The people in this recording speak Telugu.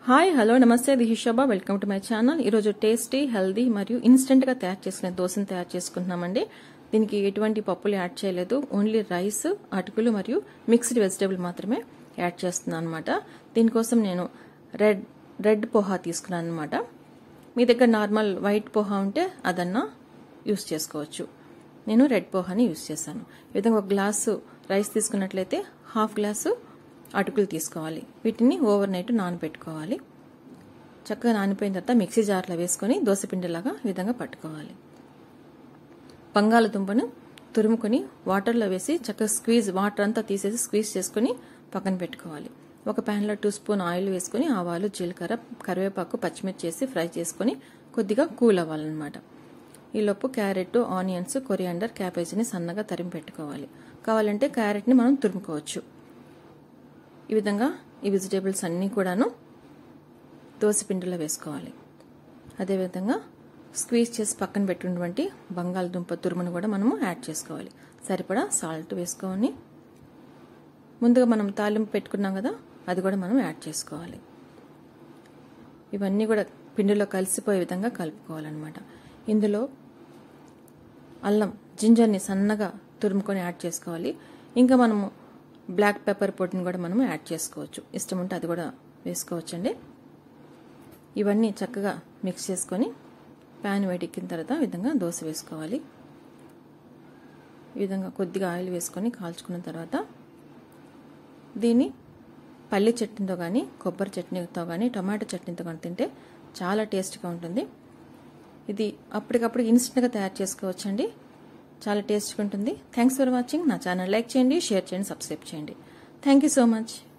హాయ్ హలో నమస్తే the Shobha welcome to my channel ఈరోజు టేస్టీ హెల్దీ మరియు ఇన్స్టెంట్గా తయారు చేసుకునే దోశను తయారు చేసుకుంటున్నామండి దీనికి ఎటువంటి పప్పులు యాడ్ చేయలేదు ఓన్లీ రైస్ అటుకులు మరియు మిక్స్డ్ వెజిటేబుల్ మాత్రమే యాడ్ చేస్తున్నాను అనమాట దీనికోసం నేను రెడ్ రెడ్ పోహా తీసుకున్నాను అనమాట మీ దగ్గర నార్మల్ వైట్ పోహా ఉంటే అదన్నా యూస్ చేసుకోవచ్చు నేను రెడ్ పోహాని యూస్ చేశాను ఈ విధంగా ఒక గ్లాసు రైస్ తీసుకున్నట్లయితే హాఫ్ గ్లాసు అటుకులు తీసుకోవాలి వీటిని ఓవర్ నైట్ నానబెట్టుకోవాలి చక్కగా నానిపోయిన తర్వాత మిక్సీ జార్లో వేసుకొని దోశపిండిలాగా ఈ విధంగా పట్టుకోవాలి బంగాళదుంపను తురుముకొని వాటర్లో వేసి చక్కగా స్క్వీజ్ వాటర్ అంతా తీసేసి స్క్వీజ్ చేసుకుని పక్కన పెట్టుకోవాలి ఒక ప్యాన్లో టూ స్పూన్ ఆయిల్ వేసుకొని ఆవాలు జీలకర్ర కరివేపాకు పచ్చిమిర్చి చేసి ఫ్రై చేసుకొని కొద్దిగా కూల్ అవ్వాలన్నమాట ఈలోపు క్యారెట్ ఆనియన్స్ కొరియాండర్ క్యాబేజీని సన్నగా తరిమి పెట్టుకోవాలి కావాలంటే క్యారెట్ని మనం తురుముకోవచ్చు ఈ విధంగా ఈ వెజిటేబుల్స్ అన్నీ కూడాను దోశపిండిలో వేసుకోవాలి అదేవిధంగా స్క్వీజ్ చేసి పక్కన పెట్టినటువంటి బంగాళదుంప తురుమును కూడా మనము యాడ్ చేసుకోవాలి సరిపడా సాల్ట్ వేసుకొని ముందుగా మనం తాలింపు పెట్టుకున్నాం కదా అది కూడా మనం యాడ్ చేసుకోవాలి ఇవన్నీ కూడా పిండిలో కలిసిపోయే విధంగా కలుపుకోవాలన్నమాట ఇందులో అల్లం జింజర్ని సన్నగా తురుముకొని యాడ్ చేసుకోవాలి ఇంకా మనము బ్లాక్ పెప్పర్ పొడిని కూడా మనం యాడ్ చేసుకోవచ్చు ఇష్టం ఉంటే అది కూడా వేసుకోవచ్చండి ఇవన్నీ చక్కగా మిక్స్ చేసుకొని ప్యాన్ వేడెక్కిన తర్వాత విధంగా దోశ వేసుకోవాలి ఈ విధంగా కొద్దిగా ఆయిల్ వేసుకొని కాల్చుకున్న తర్వాత దీన్ని పల్లి చట్నీతో కానీ కొబ్బరి చట్నీతో కానీ టమాటో చట్నీతో కానీ తింటే చాలా టేస్ట్గా ఉంటుంది ఇది అప్పటికప్పుడు ఇన్స్టెంట్గా తయారు చేసుకోవచ్చండి చాలా టేస్ట్గా ఉంటుంది థ్యాంక్స్ ఫర్ వాచింగ్ నా ఛానల్ లైక్ చేయండి షేర్ చేయండి సబ్స్క్రైబ్ చేయండి థ్యాంక్ యూ సో మచ్